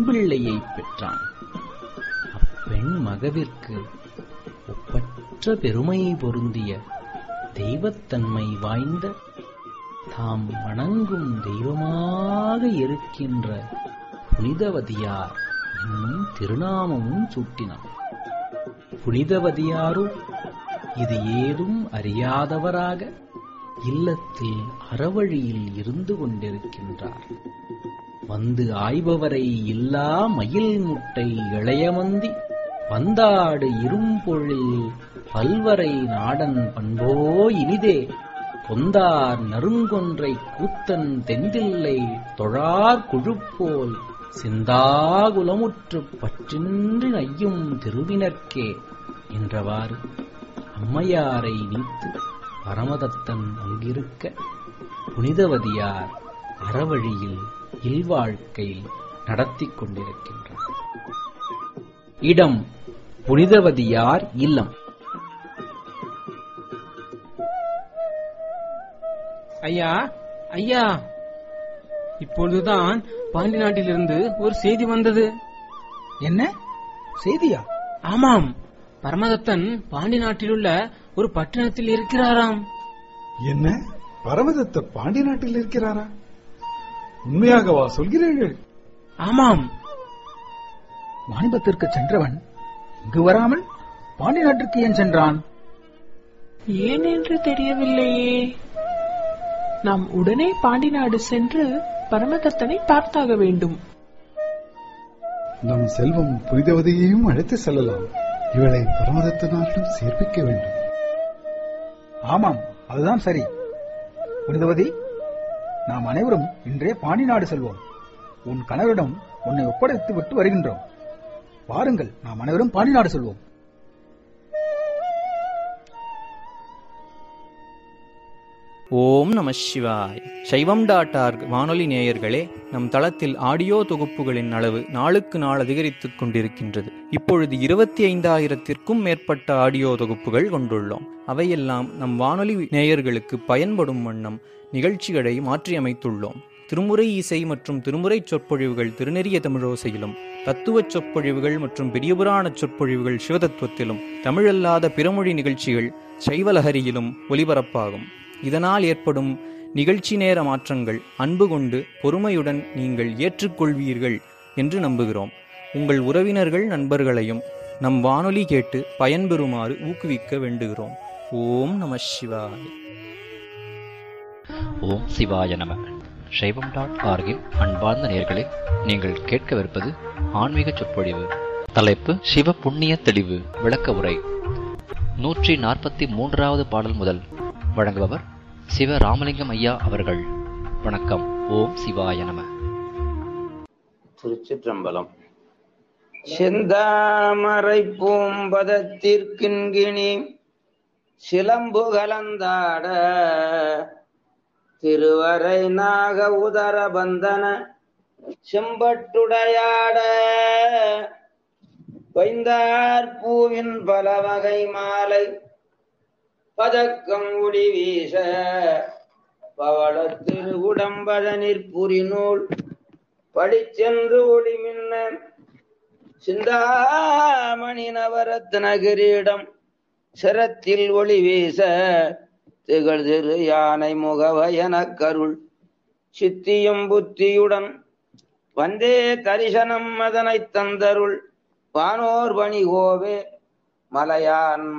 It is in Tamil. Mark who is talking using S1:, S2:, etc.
S1: பெண் பிள்ளையை பெற்றான் அப்பெண் மகவிற்கு ஒப்பற்ற பெருமை பொருந்திய தெய்வத்தன்மை வாய்ந்த தாம் வணங்கும் தெய்வமாக இருக்கின்ற புனிதவதியார் என்னும் திருநாமமும் சூட்டினார் புனிதவதியாரோ இது ஏதும் அறியாதவராக இல்லத்தில் அறவழியில் இருந்து கொண்டிருக்கின்றார் வந்து ஆய்பவரை இல்லா மயில் முட்டை இளையமந்தி வந்தாடு இரும்பொழில் பல்வரை நாடன் பண்போ இனிதே பொந்தார் நறுங்கொன்றை கூத்தன் தெந்தில்லை தொழார் குழுப்போல் சிந்தாகுலமுற்றுப் பற்றின்றி நையும் திருவினர்க்கே என்றவாறு அம்மையாரை நீத்து பரமதத்தன் அங்கிருக்க புனிதவதியார் அறவழியில் இல்வாழ்க்கை நடத்திக் கொண்டிருக்கின்றார் இடம் புனிதவதியார் இல்லம்
S2: ஐயா ஐயா இப்பொழுதுதான் பாண்டி நாட்டிலிருந்து ஒரு செய்தி வந்தது
S3: என்ன செய்தியா
S2: ஆமாம் பரமதத்தன் பாண்டி நாட்டிலுள்ள ஒரு பட்டணத்தில் இருக்கிறாராம்
S4: என்ன பரமதத்த பாண்டி நாட்டில் இருக்கிறாரா உண்மையாகவா சொல்கிறீர்கள்
S2: ஆமாம்
S3: வாணிபத்திற்கு சென்றவன் இங்கு வராமல் பாண்டி நாட்டிற்கு ஏன் சென்றான்
S5: ஏன் என்று தெரியவில்லையே நாம் உடனே பாண்டி நாடு சென்று பரமதத்தனை பார்த்தாக வேண்டும்
S4: நம் செல்வம் புனிதவதியையும் அழைத்து செல்லலாம் இவளை பரமதத்தனாரிடம் சேர்ப்பிக்க வேண்டும்
S3: ஆமாம் அதுதான் சரி புனிதவதி நாம் அனைவரும் இன்றே பாண்டி நாடு செல்வோம் உன் கணவரிடம் உன்னை ஒப்படைத்து விட்டு வருகின்றோம் வாருங்கள் நாம் அனைவரும் பாண்டி நாடு செல்வோம்
S6: ஓம் நம சிவாய் சைவம் டாட் ஆர்க் வானொலி நேயர்களே நம் தளத்தில் ஆடியோ தொகுப்புகளின் அளவு நாளுக்கு நாள் அதிகரித்துக் கொண்டிருக்கின்றது இப்பொழுது இருபத்தி ஐந்தாயிரத்திற்கும் மேற்பட்ட ஆடியோ தொகுப்புகள் கொண்டுள்ளோம் அவையெல்லாம் நம் வானொலி நேயர்களுக்கு பயன்படும் வண்ணம் நிகழ்ச்சிகளை மாற்றியமைத்துள்ளோம் திருமுறை இசை மற்றும் திருமுறை சொற்பொழிவுகள் திருநெறிய தமிழோசையிலும் தத்துவச் சொற்பொழிவுகள் மற்றும் பெரியபுராண சொற்பொழிவுகள் சிவதத்துவத்திலும் தமிழல்லாத பிறமொழி நிகழ்ச்சிகள் சைவலஹரியிலும் ஒலிபரப்பாகும் இதனால் ஏற்படும் நிகழ்ச்சி நேர மாற்றங்கள் அன்பு கொண்டு பொறுமையுடன் நீங்கள் ஏற்றுக்கொள்வீர்கள் என்று நம்புகிறோம் உங்கள் உறவினர்கள் நண்பர்களையும் நம் வானொலி கேட்டு பயன்பெறுமாறு ஊக்குவிக்க வேண்டுகிறோம் ஓம் நம சிவாய்
S7: ஓம் சிவாய நம சைவம் டாட் ஆர்கின் அன்பார்ந்த நேர்களே நீங்கள் கேட்கவிருப்பது ஆன்மீக சொற்பொழிவு தலைப்பு சிவ புண்ணிய தெளிவு விளக்க உரை நூற்றி நாற்பத்தி மூன்றாவது பாடல் முதல் வழங்குபவர் சிவ ராமலிங்கம் ஐயா அவர்கள் வணக்கம் ஓம் சிவாய நம
S8: திருச்சிற்றம்பலம் செந்தாமரை பூம்பதத்திற்கின்கிணி சிலம்பு கலந்தாட திருவரை நாக உதர பந்தன செம்பட்டுடையாட வைந்தார் பூவின் பல வகை மாலை பதக்கம் ஒளி வீச பவளத்திரு உடம்பதனிற் புரிநூல் படிச்சென்று ஒளி மின்ன சிந்தாமணி நவரத்ன கிரீடம் சிரத்தில் ஒளி வீச திகழ் திரு யானை முகவயனக் கருள் சித்தியும் புத்தியுடன் வந்தே தரிசனம் அதனைத் தந்தருள் வானோர் பணி கோவே மலையான்